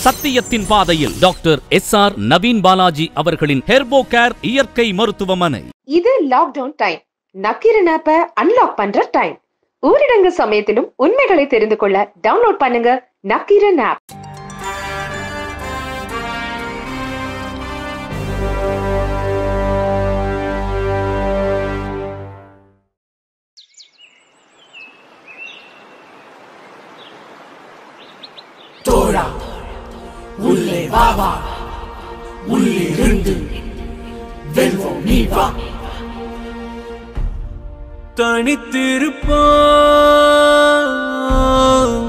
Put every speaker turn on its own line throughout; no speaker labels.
சத்தியத்தின் பாதையில் doctor S R Naveen Balaji அவர்களின் ஹெர்போ கேர் இயற்கை மருத்துவமனை
இது லாக்டவுன் டைம் நக்கீரன் ஆப்ப அன்லாக் பண்ற டைம் ஊரடங்கு சமயத்திலும் உண்மைகளை தெரிந்து கொள்ள டவுன்லோட் பண்ணுங்க நக்கீரன் ஆப்
தோழா உள்ளே வா வா உள்ளிருந்து வெல்வோம் நீ வா
தனித்திருப்போம்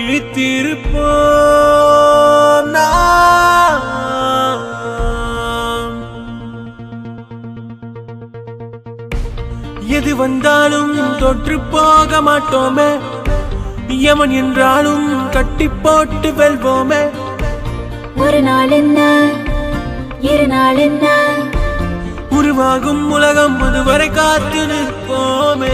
விழித்திருப்போம் நாம். எது வந்தாலும் தொற்று போக மாட்டோமே யமன் என்றாலும் கட்டி போட்டு வெல்வோமே
ஒரு நாள் என்ன இரு நாள் என்ன
உருவாகும் உலகம் அதுவரை காத்து நிற்போமே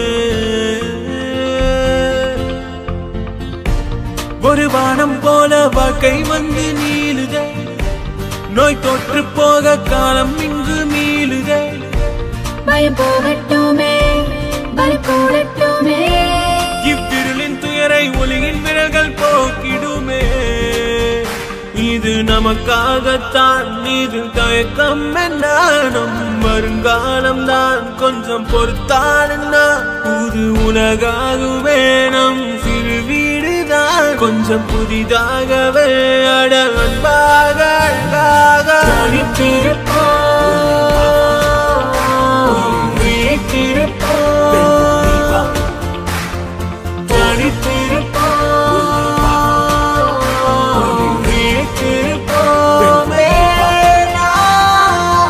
ஒரு வானம் போல வாழ்க்கை வந்து நீளுதே நோய் தொற்று போக காலம் இங்கு மீளுதே
பயம் போகட்டுமே பலம் கூடட்டுமே
இவ்விருளின் துயரை ஒளியின் விரல்கள் போக்கிடுமே இது நமக்காகத்தான் இது தயக்கம் என்ன நம் வருங்காலம் தான் கொஞ்சம் பொறுத்தான் என்ன புது உலகாகவே நம் சிறு வீடுதான் கொஞ்சம் புதிதாகவே அட அன்பாக அழகாக தனித்திருப்போம் விழித்திருப்போம் தனித்திருப்போம் விழித்திருப்போமே நாம்.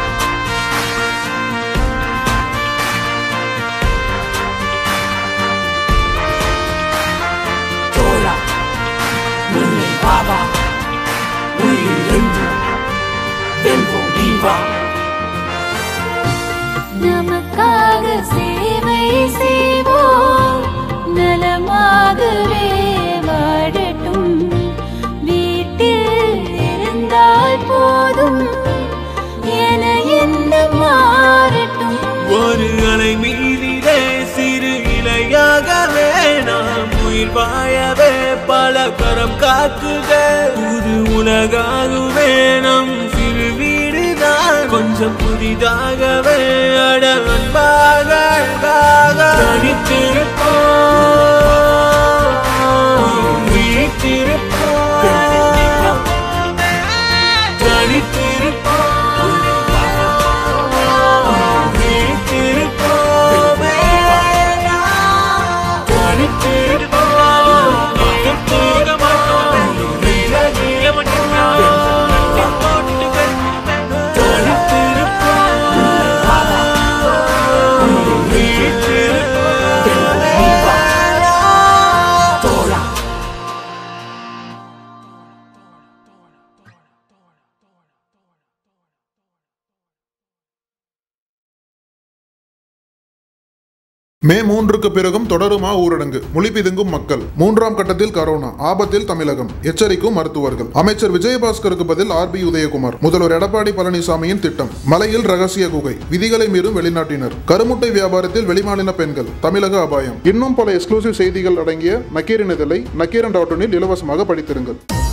தோழா உள்ளே வா வா உள்ளிருந்து வெல்வோம் நீ வா
நமக்காக சேவை செய்வோம் நலமாகவே வாழட்டும் வீட்டில் இருந்தால் போதும் என என்ன மாறட்டும்
ஒரு அலை மீதிலே சிறு இலையாகவே நாம் உயிர் வாழவே பல கரம் காக்குதே புது உலகாகவே நம் சிறு வீடுதான் கொஞ்சம் புதிதாகவே அட அன்பாக அழகாக தனித்திருப்போம் விழித்திருப்போம் தனித்திருப்போம் விழித்திருப்போமே நாம். தனித்திருப்போம் போக மாட்டோம் விலகிய மட்டும்தான் போட்டு தனித்திருப்போம் விழித்திருப்போமே நாம்.
தோழா
மே மூன்றுக்கு பிறகும் தொடருமா ஊரடங்கு மொழி பிதுங்கும் மக்கள் மூன்றாம் கட்டத்தில் கரோனா ஆபத்தில் தமிழகம் எச்சரிக்கும் மருத்துவர்கள் அமைச்சர் விஜயபாஸ்கருக்கு பதில் ஆர்பி உதயகுமார் முதல்வர் எடப்பாடி பழனிசாமியின் திட்டம் மலையில் ரகசிய குகை விதிகளை மீறும் வெளிநாட்டினர் கருமுட்டை வியாபாரத்தில் வெளிமாநில பெண்கள் தமிழக அபாயம் இன்னும் பல எக்ஸ்க்ளூசிவ் செய்திகள் அடங்கிய நக்கீரன் இதழை நக்கீரன் டாட் இலவசமாக படித்திருங்கள்